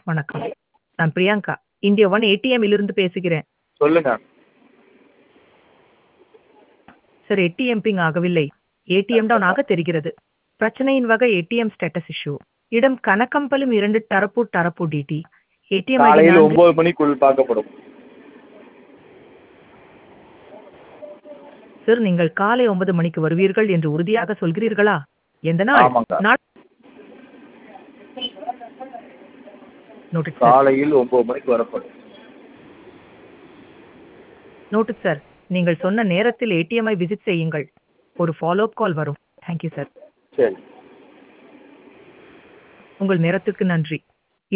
வணக்கம். நான் Priyanka. India one ATM இலிருந்து பேசுகிறேன். சொல்லுங்க. சார் ஏடிஎம் பிங் ஆகவில்லை. ஏடிஎம் டவுன் ஆக தெரிகிறது. பிரச்சனையின் வகை ஏடிஎம் ஸ்டேட்டஸ் இஷ்யூ. இடம் கனகம்பலும் 2 டரப்பு டரப்பு டிடி. ஏடிஎம் ஐடி காலையில் 4 9 மணிக்குள் பார்க்கப்படும். சார் நீங்கள் காலை 9 மணிக்கு வருவீர்கள் என்று உறுதியாக சொல்கிறீர்களா? எந்த நாள்? ஆமாங்க. நாள் நோட்டட் சார். காலையில் 9 மணிக்கு வரப்படும். Noted sir. நீங்கள் சொன்ன நேரத்தில் ஏடிஎம் ஐ விசிட் செய்யுங்கள். ஒரு ஃபாலோ அப் கால் வரும். Thank you sir. சரி. உங்கள் நேரத்திற்கு நன்றி.